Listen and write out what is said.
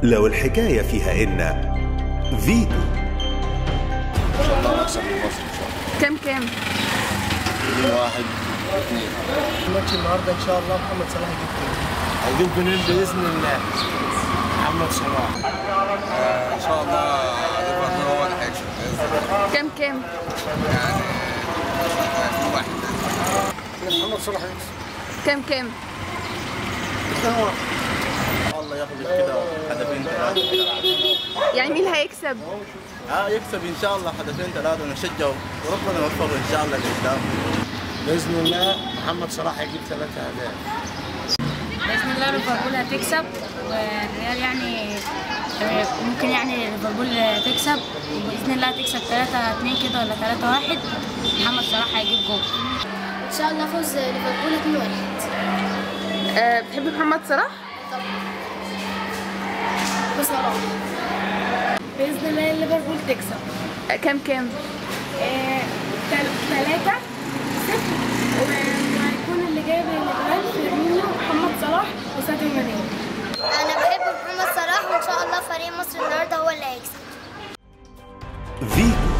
لو الحكاية فيها إن فيتو ان شاء الله نكسب من مصر ان شاء الله كام كام جولين واحد اثنين الماتش النهارده ان شاء الله محمد صلاح يجيب جول هيجيب جولين باذن الله محمد صلاح ان شاء الله ليفربول هو اللي هيكسب باذن الله كام كام يعني واحد محمد صلاح يكسب كام كام الله ياخد كده هدفين ثلاثه يعني مين اللي هيكسب اه يكسب ان شاء الله هدفين ثلاثه ونشجعه وربنا يوفقه ان شاء الله لقدام باذن الله محمد صلاح هيجيب ثلاثه اهداف باذن الله ليفربول هتكسب والريال يعني آه، ممكن يعني ليفربول تكسب وباذن الله هتكسب 3 2 كده ولا 3 1 محمد صلاح هيجيب جول ان شاء الله فوز ليفربول 2-1 أه بتحب محمد صلاح بصراحه باذن الله ليفربول تكسب أه كام كام ثلاثة صفر وهيكون اللي جايب الاجوال فيرمينيو محمد صلاح وساديو ماني انا بحب محمد صلاح وان شاء الله فريق مصر النهارده هو اللي هيكسب فيتو